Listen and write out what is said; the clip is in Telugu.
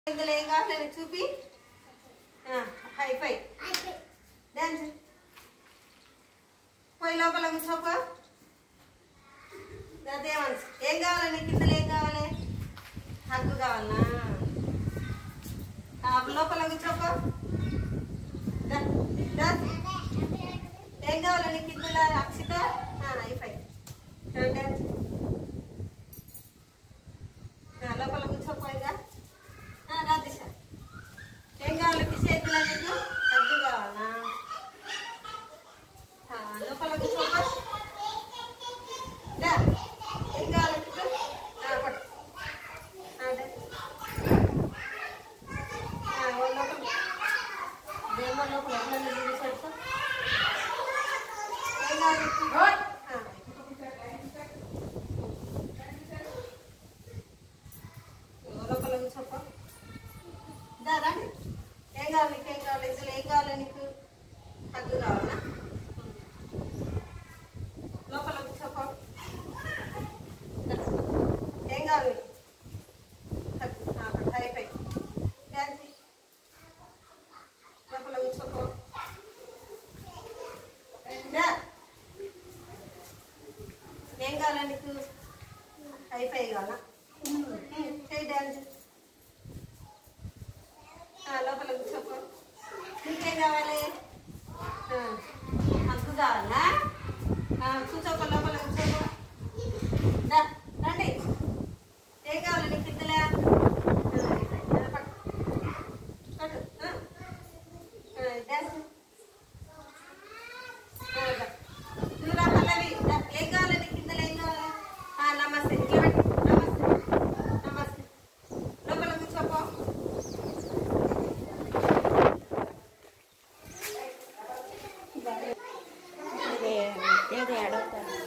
ఇందులో ఏం కావాలి చూపి హై ఫై డాన్స్ పోయి లోపల కూర్చోపో అదేమన్స్ ఏం కావాలి నీకు ఇందులో ఏం కావాలి హగ్గు కావాలనా ఆ, లోపల కూర్చోపో దా, దా. ఏం కావాలి నీకు ఇందులో అక్షిత అయిపోయి డాన్స్ ఆ, లోపల కూర్చోపోయిగా రా దిశ ఏం కావాలి దిశ ఎత్తులా నీకు హగ్గు కావాలా ఆ, లోపల కూర్చోపో దా. ఏం కావాలి నీకు ఆ, పట్టు. ఆ, దా. ఆ, ఓ లోపల దేమో లోపల ఎట్లా చూసేట్టు ఏం కావాలి నీకు? ఆ. లోపల కూర్చోపో దా రండి ఏం కావాలి నీకు ఏం కావాలి ఇందులో ఏం కావాలి నీకు హగ్గు కావాలా లోపల కూర్చోపో దా. ఏం కావాలి హగ్గు ఆ, అక్కడ అయిపోయి డాన్స్ చెయ్. లోపల కూర్చోపో దా. ఏం కావాలి నీకు అయిపోయి కావాలా చేయి డాన్స్ ఆ, లోపల కూర్చోపో నీకేం కావాలి ఆ, హగ్గు కావాలా ఆ, కూర్చోపో లోపల కూర్చోపో దా, రండి ఏం కావాలి నీకు ఇందులో ఆ, ఆ, పట్టు. పట్టు, ఆ. ఆ, డాన్స్ ఆ, దా. నువ్వు రా పల్లవి దా, ఏం కావాలి నీకు ఇందులో ఏం కావాలి ఆ, నమస్తే ఇట్లా పెట్టు నమస్తే నమస్తే లోపల కూర్చోపో ఏది అడుగుతాను